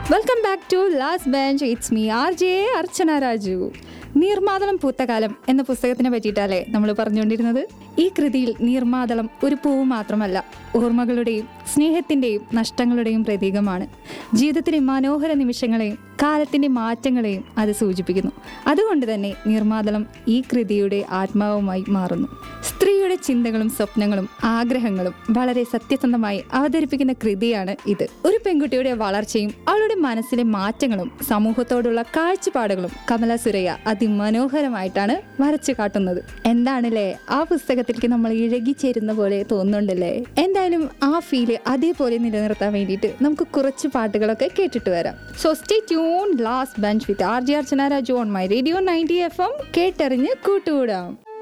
welcome back to last bench it's me R J Archana Raju നീർമാതളം പൂത്തകാലം എന്ന പുസ്തകത്തിനെ പറ്റിയിട്ടല്ലേ നമ്മൾ പറഞ്ഞുകൊണ്ടിരുന്നത് ഈ കൃതിയിൽ നീർമാതളം ഒരു പൂവ് മാത്രമല്ല ഓർമ്മകളുടെയും സ്നേഹത്തിൻ്റെയും നഷ്ടങ്ങളുടെയും പ്രതീകമാണ് ജീവിതത്തിലെ മനോഹര നിമിഷങ്ങളെയും കാലത്തിൻ്റെ മാറ്റങ്ങളെയും അത് സൂചിപ്പിക്കുന്നു അതുകൊണ്ട് തന്നെ നീർമാതളം ഈ കൃതിയുടെ ആത്മാവുമായി മാറുന്നു സ്ത്രീയുടെ ചിന്തകളും സ്വപ്നങ്ങളും ആഗ്രഹങ്ങളും വളരെ സത്യസന്ധമായി അവതരിപ്പിക്കുന്ന കൃതിയാണ് ഇത് ഒരു പെൺകുട്ടിയുടെ വളർച്ചയും അവളുടെ മനസ്സിലെ മാറ്റങ്ങളും സമൂഹത്തോടുള്ള കാഴ്ചപ്പാടുകളും കമല സുരയ്യ അതിമനോഹരമായിട്ടാണ് വരച്ചു കാട്ടുന്നത് എന്താണല്ലേ ആ പുസ്തകത്തിലേക്ക് നമ്മൾ ഇഴകിച്ചേരുന്ന പോലെ തോന്നുന്നുണ്ടല്ലേ എന്തായാലും ആ ഫീല് അതേപോലെ നിലനിർത്താൻ വേണ്ടിയിട്ട് നമുക്ക് കുറച്ച് പാട്ടുകളൊക്കെ കേട്ടിട്ട് വരാം so stay tune last bench with R J Archana Raju on my radio ninety F M കേട്ടറിഞ്ഞ് കൂട്ടുകൂടാം